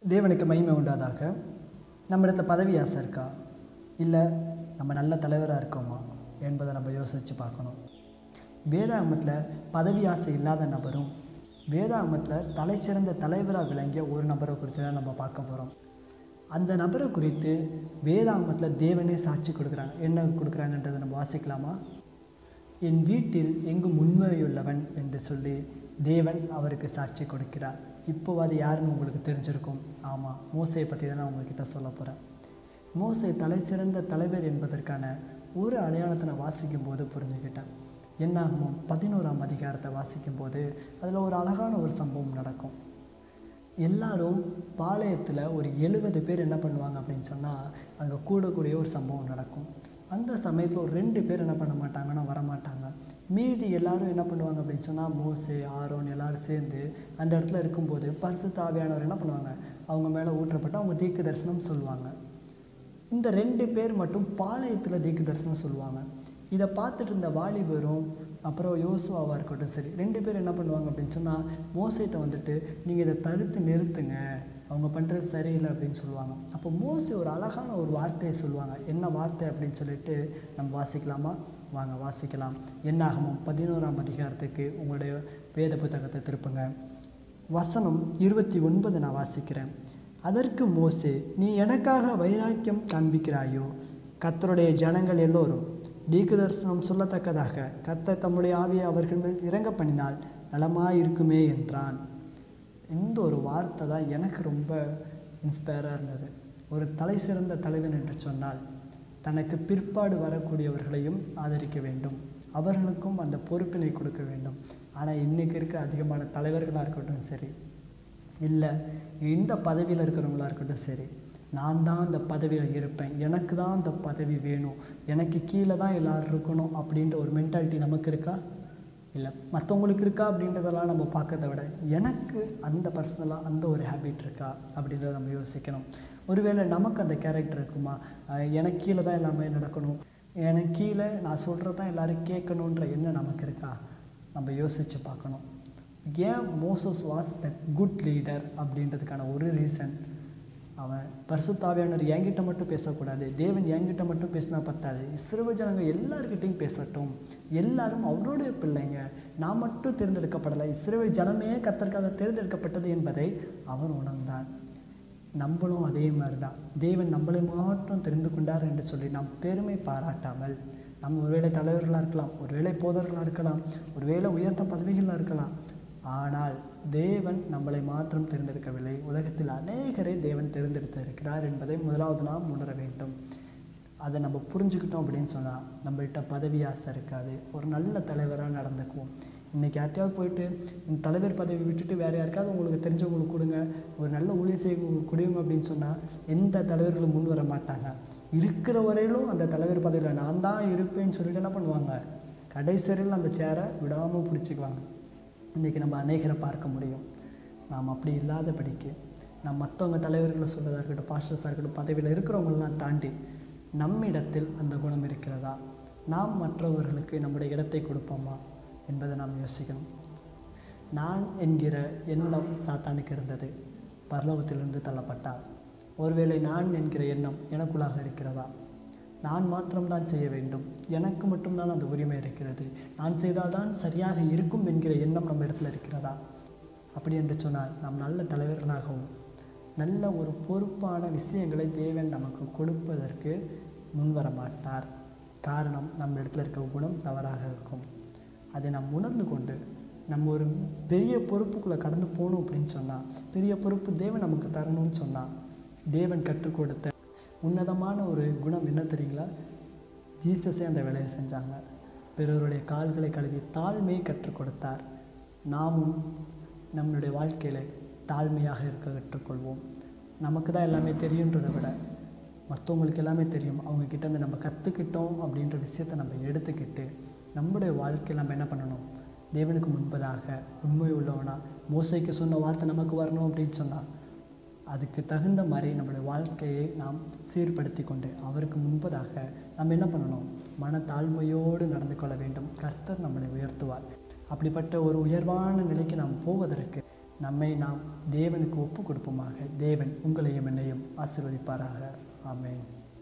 தேவனுக்கு மகிமை உண்டாதாக நம்ம இடத்துல பதவி ஆசை இருக்கா இல்லை நம்ம நல்ல தலைவராக இருக்கோமா என்பதை நம்ம யோசித்து பார்க்கணும் வேதாகமத்தில் பதவி ஆசை இல்லாத நபரும் வேதாகமத்தில் தலைச்சிறந்த தலைவராக விளங்கிய ஒரு நபரை குறித்து தான் நம்ம பார்க்க போகிறோம் அந்த நபரை குறித்து வேதாகமத்தில் தேவனே சாட்சி கொடுக்குறாங்க என்ன கொடுக்குறாங்கன்றதை நம்ம வாசிக்கலாமா என் வீட்டில் எங்கும் உண்மையுள்ளவன் என்று சொல்லி தேவன் அவருக்கு சாட்சி கொடுக்கிறார் இப்போ அது யாருன்னு உங்களுக்கு தெரிஞ்சிருக்கும் ஆமாம் மோசையை பற்றி தான் நான் உங்ககிட்ட சொல்ல போகிறேன் மோசை தலை சிறந்த தலைவர் என்பதற்கான ஒரு அடையாளத்தை நான் வாசிக்கும் போது புரிஞ்சுக்கிட்டேன் என்னாகுமோ பதினோராம் அதிகாரத்தை வாசிக்கும் போது அதில் ஒரு அழகான ஒரு சம்பவம் நடக்கும் எல்லாரும் பாளையத்தில் ஒரு எழுபது பேர் என்ன பண்ணுவாங்க அப்படின்னு சொன்னால் அங்கே கூடக்கூடிய ஒரு சம்பவம் நடக்கும் அந்த சமயத்தில் ஒரு ரெண்டு பேர் என்ன பண்ண மாட்டாங்கன்னா வரமாட்டாங்க மீதி எல்லாரும் என்ன பண்ணுவாங்க அப்படின்னு சொன்னால் மோசே ஆரோன் எல்லாரும் சேர்ந்து அந்த இடத்துல இருக்கும்போது பரிசுத்த ஆவியானவர் என்ன பண்ணுவாங்க அவங்க மேலே ஊற்றப்பட்டு அவங்க தீர்க்க தரிசனம் சொல்லுவாங்க இந்த ரெண்டு பேர் மட்டும் பாளையத்தில் தீர்க்க தரிசனம் சொல்லுவாங்க இதை பார்த்துட்டு இருந்த வாலிபரும் அப்புறம் யோசுவாவாக இருக்கட்டும் சரி ரெண்டு பேர் என்ன பண்ணுவாங்க அப்படின்னு சொன்னால் மோசைட்ட வந்துட்டு நீங்கள் இதை தடுத்து நிறுத்துங்க அவங்க பண்ணுறது சரியில்லை அப்படின்னு சொல்லுவாங்க அப்போ மோசி ஒரு அழகான ஒரு வார்த்தையை சொல்லுவாங்க என்ன வார்த்தை அப்படின்னு சொல்லிட்டு நம்ம வாசிக்கலாமா வாங்க வாசிக்கலாம் என்னாகமும் பதினோராம் அதிகாரத்துக்கு உங்களுடைய வேத புத்தகத்தை திருப்புங்க வசனம் இருபத்தி ஒன்பது நான் வாசிக்கிறேன் அதற்கு மோசே நீ எனக்காக வைராக்கியம் காண்பிக்கிறாயோ கர்த்தருடைய ஜனங்கள் எல்லோரும் தீர்க்க தரிசனம் சொல்லத்தக்கதாக கர்த்தர் தம்முடைய ஆவியை அவர்கள் மேல் இறங்க பண்ணினால் நலமாயிருக்குமே என்றான் இந்த ஒரு வார்த்தை தான் எனக்கு ரொம்ப இன்ஸ்பயராக இருந்தது ஒரு தலை சிறந்த தலைவன் என்று சொன்னால் தனக்கு பிற்பாடு வரக்கூடியவர்களையும் ஆதரிக்க வேண்டும் அவர்களுக்கும் அந்த பொறுப்பினை கொடுக்க வேண்டும் ஆனால் இன்றைக்கி இருக்க அதிகமான தலைவர்களாக இருக்கட்டும் சரி இல்லை இந்த பதவியில் இருக்கிறவங்களா இருக்கட்டும் சரி நான் தான் அந்த பதவியில் இருப்பேன் எனக்கு தான் அந்த பதவி வேணும் எனக்கு கீழே தான் எல்லோரும் இருக்கணும் அப்படின்ற ஒரு மென்டாலிட்டி நமக்கு இருக்கா இல்லை மற்றவங்களுக்கு இருக்கா அப்படின்றதெல்லாம் நம்ம பார்க்கறத விட எனக்கு அந்த பர்சனலாக அந்த ஒரு ஹேபிட் இருக்கா அப்படின்றத நம்ம யோசிக்கணும் ஒருவேளை நமக்கு அந்த கேரக்டர் இருக்குமா அஹ் எனக்கு கீழே தான் எல்லாமே நடக்கணும் எனக்கு கீழே நான் சொல்கிறது தான் எல்லோரும் கேட்கணுன்ற எண்ணம் நமக்கு இருக்கா நம்ம யோசித்து பார்க்கணும் ஏன் Moses was the good leader அப்படின்றதுக்கான ஒரு ரீசன் அவன் பரிசுத்தாவியானவர் என்கிட்ட மட்டும் பேசக்கூடாது தேவன் என்கிட்ட மட்டும் பேசினா பத்தாது இஸ்ரவ ஜனங்க எல்லார்கிட்டையும் பேசட்டும் எல்லாரும் அவருடைய பிள்ளைங்க நான் மட்டும் தேர்ந்தெடுக்கப்படலை இஸ்ரவே ஜனமே கத்தற்காக தேர்ந்தெடுக்கப்பட்டது என்பதை அவர் உணர்ந்தார் நம்மளும் அதே மாதிரி தான் தேவன் நம்மளை மாற்றம் தெரிந்து கொண்டார் என்று சொல்லி நாம் பெருமை பாராட்டாமல் நம்ம ஒருவேளை தலைவர்களாக இருக்கலாம் ஒருவேளை போதர்களாக இருக்கலாம் ஒருவேளை உயர்ந்த பதவிகளாக இருக்கலாம் ஆனால் தேவன் நம்மளை மாத்திரம் தேர்ந்தெடுக்கவில்லை உலகத்தில் அநேகரை தேவன் தேர்ந்தெடுத்திருக்கிறார் என்பதை முதலாவது நாம் உணர வேண்டும் அதை நம்ம புரிஞ்சுக்கிட்டோம் அப்படின்னு சொன்னால் நம்மள்கிட்ட பதவி ஆசை இருக்காது ஒரு நல்ல தலைவராக நடந்துக்குவோம் இன்றைக்கி யார்ட்டையாவது போயிட்டு இந்த தலைவர் பதவி விட்டுட்டு வேறு யாருக்காவது உங்களுக்கு தெரிஞ்சவங்களுக்கு கொடுங்க ஒரு நல்ல ஊழிய செய்யவங்களுக்கு கொடுங்க அப்படின்னு சொன்னால் எந்த தலைவர்களும் முன் வர மாட்டாங்க இருக்கிற வரையிலும் அந்த தலைவர் பதவியில் நான் தான் இருப்பேன்னு சொல்லிட்டு என்ன பண்ணுவாங்க கடைசியில் அந்த சேரை விடாமல் பிடிச்சிக்குவாங்க இன்றைக்கி நம்ம அநேகரை பார்க்க முடியும் நாம் அப்படி இல்லாதபடிக்கு நாம் மற்றவங்க தலைவர்களை சொல்றதா இருக்கட்டும் பாஸ்டர்ஸாக இருக்கட்டும் பதவியில் இருக்கிறவங்களெலாம் தாண்டி நம்மிடத்தில் அந்த குணம் இருக்கிறதா நாம் மற்றவர்களுக்கு நம்முடைய இடத்தை கொடுப்போமா என்பதை நாம் யோசிக்கணும் நான் என்கிற எண்ணம் சாத்தானுக்கு இருந்தது பரலோகத்திலிருந்து தள்ளப்பட்டார் ஒருவேளை நான் என்கிற எண்ணம் எனக்குள்ளாக இருக்கிறதா நான் மாத்திரம்தான் செய்ய வேண்டும் எனக்கு மட்டும்தான் அந்த உரிமை இருக்கிறது நான் செய்தால்தான் சரியாக இருக்கும் என்கிற எண்ணம் நம்ம இடத்துல இருக்கிறதா அப்படி என்று சொன்னால் நாம் நல்ல தலைவர்களாகவும் நல்ல ஒரு பொறுப்பான விஷயங்களை தேவன் நமக்கு கொடுப்பதற்கு முன்வர மாட்டார் காரணம் நம்ம இடத்துல இருக்க குணம் தவறாக இருக்கும் அதை நாம் உணர்ந்து கொண்டு நம்ம ஒரு பெரிய பொறுப்புக்குள்ளே கடந்து போகணும் அப்படின்னு சொன்னால் பெரிய பொறுப்பு தேவன் நமக்கு தரணும்னு சொன்னால் தேவன் கற்றுக் கொடுத்த உன்னதமான ஒரு குணம் என்ன தெரியுங்களா ஜீசஸே அந்த வேலையை செஞ்சாங்க பிறருடைய கால்களை கழுவி தாழ்மையை கற்றுக் கொடுத்தார் நாமும் நம்மளுடைய வாழ்க்கையில் தாழ்மையாக இருக்க கற்றுக்கொள்வோம் நமக்கு தான் எல்லாமே தெரியுன்றதை விட மற்றவங்களுக்கு எல்லாமே தெரியும் அவங்க கிட்டேருந்து நம்ம கற்றுக்கிட்டோம் அப்படின்ற விஷயத்தை நம்ம எடுத்துக்கிட்டு நம்முடைய வாழ்க்கையில் நம்ம என்ன பண்ணணும் தேவனுக்கு முன்பதாக உண்மை உள்ளவனா மோசைக்கு சொன்ன வார்த்தை நமக்கு வரணும் அப்படின்னு சொன்னால் அதுக்கு தகுந்த மாதிரி நம்மளுடைய வாழ்க்கையை நாம் சீர்படுத்தி கொண்டு அவருக்கு முன்பதாக நம்ம என்ன பண்ணணும் மன தாழ்மையோடு நடந்து கொள்ள வேண்டும் கர்த்தர் நம்மளை உயர்த்துவார் அப்படிப்பட்ட ஒரு உயர்வான நிலைக்கு நாம் போவதற்கு நம்மை நாம் தேவனுக்கு ஒப்பு கொடுப்போமாக தேவன் உங்களையும் என்னையும் ஆசீர்வதிப்பாராக ஆமென்